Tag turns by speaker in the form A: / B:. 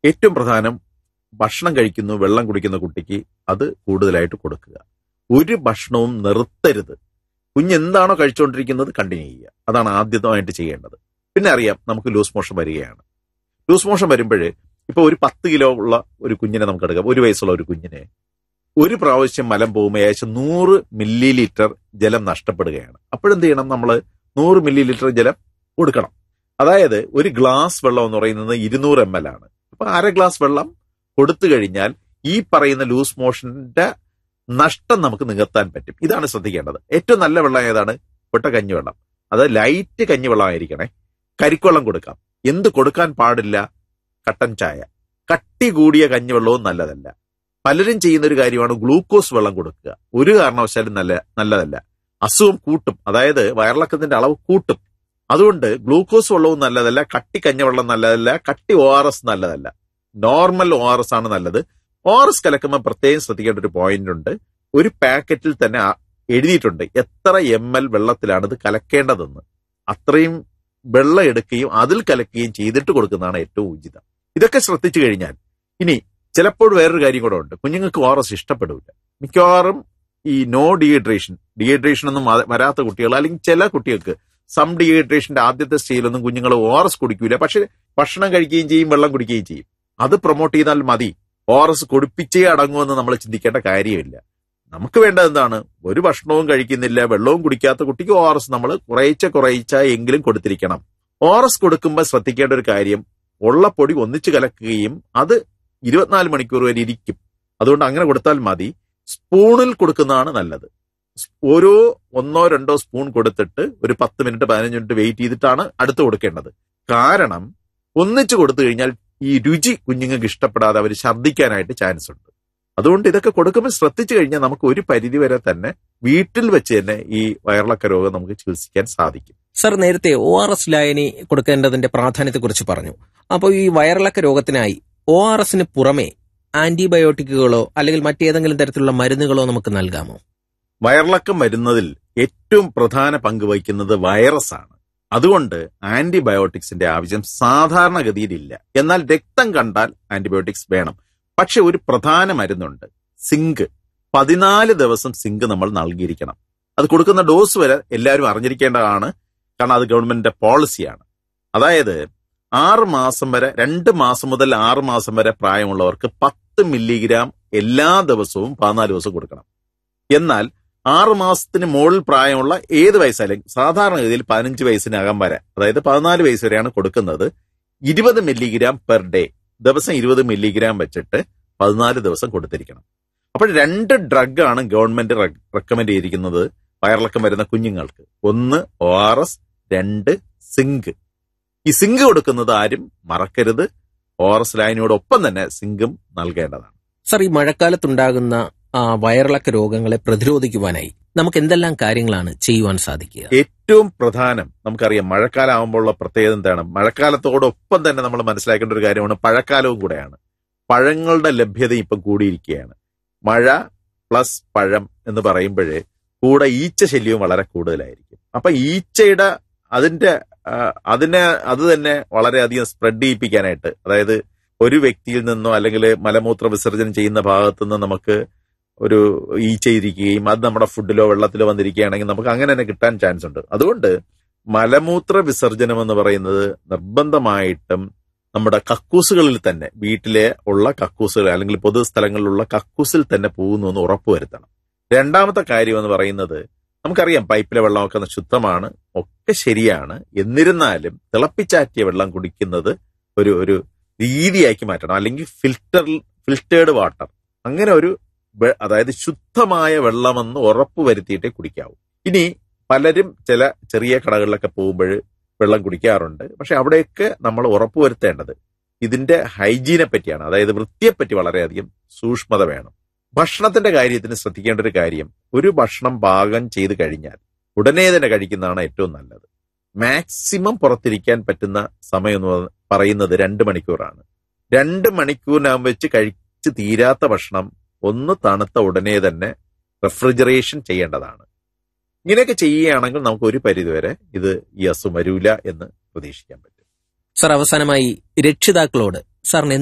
A: ഏറ്റവും പ്രധാനം ഭക്ഷണം കഴിക്കുന്നു വെള്ളം കുടിക്കുന്ന കുട്ടിക്ക് അത് കൂടുതലായിട്ട് കൊടുക്കുക ഒരു ഭക്ഷണവും നിർത്തരുത് കുഞ്ഞ് എന്താണോ കഴിച്ചുകൊണ്ടിരിക്കുന്നത് കണ്ടിന്യൂ ചെയ്യുക അതാണ് ആദ്യമായിട്ട് ചെയ്യേണ്ടത് പിന്നെ അറിയാം നമുക്ക് ലൂസ് മോഷൻ വരികയാണ് ലൂസ് മോഷൻ വരുമ്പോൾ ഇപ്പൊ ഒരു പത്ത് കിലോ ഉള്ള ഒരു കുഞ്ഞിനെ നമുക്ക് എടുക്കാം ഒരു വയസ്സുള്ള ഒരു കുഞ്ഞിനെ ഒരു പ്രാവശ്യം മലം പോകുമ്പോൾ ഏകദേശം നൂറ് മില്ലി ലിറ്റർ ജലം നഷ്ടപ്പെടുകയാണ് അപ്പോഴെന്ത് ചെയ്യണം നമ്മൾ നൂറ് മില്ലി ലിറ്റർ ജലം കൊടുക്കണം അതായത് ഒരു ഗ്ലാസ് വെള്ളം എന്ന് പറയുന്നത് ഇരുന്നൂറ് എം എൽ ആണ് അപ്പൊ അര ഗ്ലാസ് വെള്ളം കൊടുത്തു കഴിഞ്ഞാൽ ഈ പറയുന്ന ലൂസ് മോഷന്റെ നഷ്ടം നമുക്ക് നികത്താൻ പറ്റും ഇതാണ് ശ്രദ്ധിക്കേണ്ടത് ഏറ്റവും നല്ല വെള്ളം ഏതാണ് പൊട്ട കഞ്ഞിവെള്ളം അത് ലൈറ്റ് കഞ്ഞിവെള്ളം ആയിരിക്കണേ കരിക്കുവെള്ളം കൊടുക്കാം എന്ത് കൊടുക്കാൻ പാടില്ല കട്ടൻ ചായ കട്ടി കൂടിയ കഞ്ഞിവെള്ളവും നല്ലതല്ല പലരും ചെയ്യുന്ന ഒരു കാര്യമാണ് ഗ്ലൂക്കോസ് വെള്ളം കൊടുക്കുക ഒരു കാരണവശാലും നല്ല നല്ലതല്ല അസുഖം കൂട്ടും അതായത് വയറിളക്കത്തിന്റെ അളവ് കൂട്ടും അതുകൊണ്ട് ഗ്ലൂക്കോസ് വെള്ളവും നല്ലതല്ല കട്ടി കഞ്ഞവെള്ളം നല്ലതല്ല കട്ടി ഒ ആർ എസ് നല്ലതല്ല നോർമൽ ഒ ആർ എസ് ആണ് നല്ലത് ഒ ആർ എസ് കലക്കുമ്പോൾ പ്രത്യേകം ശ്രദ്ധിക്കേണ്ട ഒരു പോയിന്റ് ഉണ്ട് ഒരു പാക്കറ്റിൽ തന്നെ ആ- എഴുതിയിട്ടുണ്ട് എത്ര എം എൽ വെള്ളത്തിലാണ് ഇത് കലക്കേണ്ടതെന്ന് അത്രയും വെള്ളം എടുക്കുകയും അതിൽ കലക്കുകയും ചെയ്തിട്ട് കൊടുക്കുന്നതാണ് ഏറ്റവും ഉചിതം ഇതൊക്കെ ശ്രദ്ധിച്ചു കഴിഞ്ഞാൽ ഇനി ചിലപ്പോൾ വേറൊരു കാര്യം കൂടെ ഉണ്ട് കുഞ്ഞുങ്ങൾക്ക് ഒ ആർ എസ് ഇഷ്ടപ്പെടില്ല മിക്കവാറും ഈ നോ ഡീഹൈഡ്രേഷൻ ഡീഹൈഡ്രേഷൻ ഒന്നും വ- വരാത്ത കുട്ടികൾ അല്ലെങ്കിൽ ചില കുട്ടികൾക്ക് സം ഡീഹൈഡ്രേഷന്റെ ആദ്യത്തെ സ്റ്റേജിലൊന്നും കുഞ്ഞുങ്ങൾ ഒ ആർ എസ് കുടിക്കൂല പക്ഷെ ഭക്ഷണം കഴിക്കുകയും ചെയ്യും വെള്ളം കുടിക്കുകയും ചെയ്യും അത് പ്രൊമോട്ട് ചെയ്താൽ മതി ഒ ആർ എസ് കൊടുപ്പിച്ചേ അടങ്ങുമെന്ന് നമ്മൾ ചിന്തിക്കേണ്ട കാര്യമില്ല നമുക്ക് വേണ്ടത് എന്താണ് ഒരു ഭക്ഷണവും കഴിക്കുന്നില്ല വെള്ളവും കുടിക്കാത്ത കുട്ടിക്ക് ഒ ആർ എസ് നമ്മൾ കുറേച്ച കുറേച്ച എങ്കിലും കൊടുത്തിരിക്കണം ഒ ആർ എസ് കൊടുക്കുമ്പോൾ ശ്രദ്ധിക്കേണ്ട ഒരു കാര്യം ഉള്ള പൊടി ഒന്നിച്ച് കലക്കുകയും അത് ഇരുപത്തിനാല് മണിക്കൂർ വരെ ഇരിക്കും അതുകൊണ്ട് അങ്ങനെ കൊടുത്താൽ മതി സ്പൂണിൽ കൊടുക്കുന്നതാണ് നല്ലത് ഓരോ ഒന്നോ രണ്ടോ സ്പൂൺ കൊടുത്തിട്ട് ഒരു പത്ത് മിനിറ്റ് പതിനഞ്ച് മിനിറ്റ് വെയിറ്റ് ചെയ്തിട്ടാണ് അടുത്ത് കൊടുക്കേണ്ടത് കാരണം ഒന്നിച്ച് കൊടുത്തു കഴിഞ്ഞാൽ ഈ രുചി കുഞ്ഞുങ്ങൾക്ക് ഇഷ്ടപ്പെടാതെ അവർ ഛർദ്ദിക്കാനായിട്ട് ചാൻസ് ഉണ്ട് അതുകൊണ്ട് ഇതൊക്കെ കൊടുക്കുമ്പോൾ ശ്രദ്ധിച്ചു കഴിഞ്ഞാൽ നമുക്ക് ഒരു പരിധി വരെ തന്നെ വീട്ടിൽ വെച്ച് തന്നെ ഈ വയറിളക്ക രോഗം നമുക്ക് ചികിത്സിക്കാൻ സാധിക്കും
B: സർ നേരത്തെ ഒ ആർ എസ് ലായനി കൊടുക്കേണ്ടതിന്റെ പ്രാധാന്യത്തെക്കുറിച്ച് പറഞ്ഞു അപ്പോൾ ഈ വയറിളക്ക രോഗത്തിനായി ഒ ആർ എസിന് പുറമെ ആന്റിബയോട്ടിക്കുകളോ അല്ലെങ്കിൽ മറ്റേതെങ്കിലും തരത്തിലുള്ള മരുന്നുകളോ നമുക്ക് നൽകാമോ
A: വയറിളക്കം വരുന്നതിൽ ഏറ്റവും പ്രധാന പങ്ക് വഹിക്കുന്നത് വൈറസ് ആണ് അതുകൊണ്ട് ആന്റിബയോട്ടിക്സിന്റെ ആവശ്യം സാധാരണഗതിയിലില്ല എന്നാൽ രക്തം കണ്ടാൽ ആന്റിബയോട്ടിക്സ് വേണം പക്ഷെ ഒരു പ്രധാന മരുന്നുണ്ട് സിങ്ക് പതിനാല് ദിവസം സിങ്ക് നമ്മൾ നൽകിയിരിക്കണം അത് കൊടുക്കുന്ന ഡോസ് വരെ എല്ലാവരും അറിഞ്ഞിരിക്കേണ്ടതാണ് കാരണം അത് ഗവൺമെന്റിന്റെ പോളിസിയാണ് അതായത് ആറ് മാസം വരെ രണ്ട് മാസം മുതൽ ആറ് മാസം വരെ പ്രായമുള്ളവർക്ക് പത്ത് മില്ലിഗ്രാം എല്ലാ ദിവസവും പതിനാല് ദിവസം കൊടുക്കണം എന്നാൽ ആറ് മാസത്തിന് മുകളിൽ പ്രായമുള്ള ഏത് വയസ്സായാലും സാധാരണഗതിയിൽ പതിനഞ്ച് വയസ്സിനകം വരെ അതായത് പതിനാല് വയസ്സ് വരെയാണ് കൊടുക്കുന്നത് ഇരുപത് മില്ലിഗ്രാം പെർ ഡേ ദിവസം ഇരുപത് മില്ലിഗ്രാം വെച്ചിട്ട് പതിനാല് ദിവസം കൊടുത്തിരിക്കണം അപ്പോൾ രണ്ട് ഡ്രഗാണ് ഗവൺമെന്റ് റെക്കമെൻഡ് ചെയ്തിരിക്കുന്നത് വയറിളക്കം വരുന്ന കുഞ്ഞുങ്ങൾക്ക് ഒന്ന് ഒ ആർ എസ് രണ്ട് സിങ്ക് ഈ സിങ്ക് കൊടുക്കുന്നത് ആരും മറക്കരുത് ഒ ആർ എസ് ലൈനോടൊപ്പം തന്നെ സിങ്കും നൽകേണ്ടതാണ്
B: സർ ഈ മഴക്കാലത്തുണ്ടാകുന്ന ആ, വയറിളക്ക രോഗങ്ങളെ പ്രതിരോധിക്കുവാനായി നമുക്ക് എന്തെല്ലാം കാര്യങ്ങളാണ് ചെയ്യുവാൻ സാധിക്കുക
A: ഏറ്റവും പ്രധാനം നമുക്കറിയാം മഴക്കാലം ആകുമ്പോഴുള്ള പ്രത്യേകത എന്താണ് മഴക്കാലത്തോടൊപ്പം തന്നെ നമ്മൾ മനസ്സിലാക്കേണ്ട ഒരു കാര്യമാണ് പഴക്കാലവും കൂടെയാണ് പഴങ്ങളുടെ ലഭ്യത ഇപ്പം കൂടിയിരിക്കുകയാണ് മഴ പ്ലസ് പഴം എന്ന് പറയുമ്പോഴേ കൂടെ ഈച്ച ശല്യവും വളരെ കൂടുതലായിരിക്കും അപ്പൊ ഈച്ചയുടെ അതിന്റെ ആ, അതിനെ അത് തന്നെ വളരെയധികം സ്പ്രെഡ് ചെയ്യിപ്പിക്കാനായിട്ട് അതായത് ഒരു വ്യക്തിയിൽ നിന്നോ അല്ലെങ്കിൽ മലമൂത്ര വിസർജനം ചെയ്യുന്ന ഭാഗത്തു നിന്ന് നമുക്ക് ഒരു ഈച്ച ഇരിക്കുകയും അത് നമ്മുടെ ഫുഡിലോ വെള്ളത്തിലോ വന്നിരിക്കുകയാണെങ്കിൽ നമുക്ക് അങ്ങനെ തന്നെ കിട്ടാൻ ചാൻസ് ഉണ്ട് അതുകൊണ്ട് മലമൂത്ര വിസർജനം എന്ന് പറയുന്നത് നിർബന്ധമായിട്ടും നമ്മുടെ കക്കൂസുകളിൽ തന്നെ വീട്ടിലെ ഉള്ള കക്കൂസുകൾ അല്ലെങ്കിൽ പൊതു സ്ഥലങ്ങളിലുള്ള കക്കൂസിൽ തന്നെ പോകുന്നു എന്ന് ഉറപ്പുവരുത്തണം രണ്ടാമത്തെ കാര്യം എന്ന് പറയുന്നത് നമുക്കറിയാം പൈപ്പിലെ വെള്ളമൊക്കെ ശുദ്ധമാണ് ഒക്കെ ശരിയാണ് എന്നിരുന്നാലും തിളപ്പിച്ചാറ്റിയ വെള്ളം കുടിക്കുന്നത് ഒരു ഒരു രീതിയാക്കി മാറ്റണം അല്ലെങ്കിൽ ഫിൽറ്റർ ഫിൽറ്റേർഡ് വാട്ടർ അങ്ങനെ ഒരു വെ- അതായത് ശുദ്ധമായ വെള്ളമെന്ന് ഉറപ്പ് വരുത്തിയിട്ടേ കുടിക്കാവൂ ഇനി പലരും ചില ചെറിയ കടകളിലൊക്കെ പോകുമ്പോൾ വെള്ളം കുടിക്കാറുണ്ട് പക്ഷെ അവിടെയൊക്കെ നമ്മൾ ഉറപ്പുവരുത്തേണ്ടത് ഇതിന്റെ ഹൈജീനെ പറ്റിയാണ് അതായത് വൃത്തിയെപ്പറ്റി വളരെയധികം സൂക്ഷ്മത വേണം ഭക്ഷണത്തിന്റെ കാര്യത്തിന് ശ്രദ്ധിക്കേണ്ട ഒരു കാര്യം ഒരു ഭക്ഷണം പാകം ചെയ്ത് കഴിഞ്ഞാൽ ഉടനെ തന്നെ കഴിക്കുന്നതാണ് ഏറ്റവും നല്ലത് മാക്സിമം പുറത്തിരിക്കാൻ പറ്റുന്ന സമയം എന്ന് പറ- പറയുന്നത് രണ്ട് മണിക്കൂറാണ് രണ്ട് മണിക്കൂറിനകം വെച്ച് കഴിച്ച് തീരാത്ത ഭക്ഷണം ഒന്ന് തണുത്ത ഉടനെ തന്നെ റെഫ്രിജറേഷൻ ചെയ്യേണ്ടതാണ് ഇങ്ങനെയൊക്കെ ചെയ്യുകയാണെങ്കിൽ നമുക്ക് ഒരു പരിധിവരെ ഇത് ഈ അസുഖം വരൂല എന്ന് പ്രതീക്ഷിക്കാൻ പറ്റും
B: സർ അവസാനമായി രക്ഷിതാക്കളോട് സാറിന്